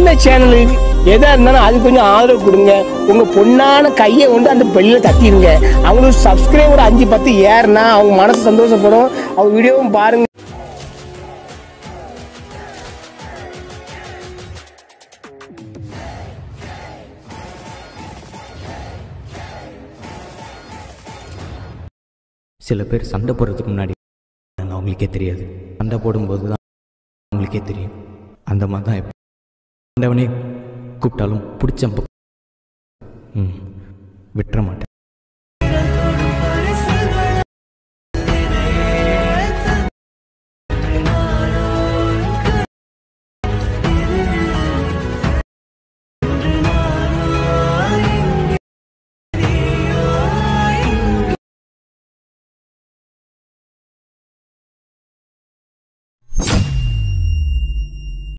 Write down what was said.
சின்ன சேனல் எதா இருந்தாலும் அது கொஞ்சம் ஆதரவு கொடுங்க உங்க பொண்ணான கையை கொண்டு அந்த பெல்லில தட்டிடுங்க அவங்களுக்கு சப்ஸ்கிரைபர் அஞ்சு பத்து ஏறுனா அவங்க மனசு சந்தோஷப்படும் அவங்க வீடியோவும் பாருங்க சில பேர் சண்டை போடுறதுக்கு முன்னாடி அவங்களுக்கே தெரியாது சண்டை போடும்போது தான் அவங்களுக்கே தெரியும் அந்த மாதிரி தான் எப்போ ஆண்டவனே கூப்பிட்டாலும் பிடிச்ச ம் விட்டுற மாட்டேன்